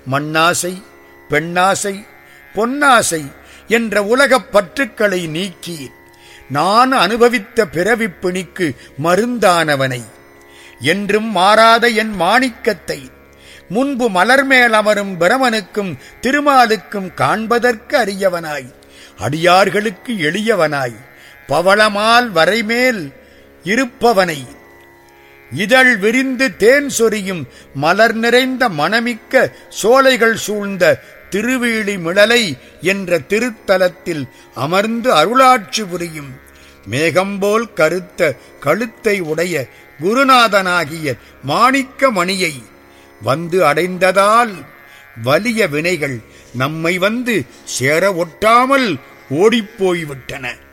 மண்ணாசை பெண்ணாசை பொன்னாசை என்ற உலகப் பற்றுக்களை நீக்கி நான் அனுபவித்த பிறவிப் பிணிக்கு மருந்தானவனை என்றும் மாறாத என் மாணிக்கத்தை முன்பு மலர் மேல் அமரும் பிரமனுக்கும் திருமாலுக்கும் காண்பதற்கு அரியவனாய் அடியார்களுக்கு எளியவனாய் பவளமால் வரைமேல் இருப்பவனை இதழ் விரிந்து தேன் சொரியும் மலர் நிறைந்த மணமிக்க சோலைகள் சூழ்ந்த திருவீழி மிளலை என்ற திருத்தலத்தில் அமர்ந்து அருளாட்சி புரியும் மேகம்போல் கருத்த கழுத்தை உடைய குருநாதனாகிய மாணிக்க மணியை வந்து அடைந்ததால் வலிய வினைகள் நம்மை வந்து சேர ஒட்டாமல் ஓடிப்போய்விட்டன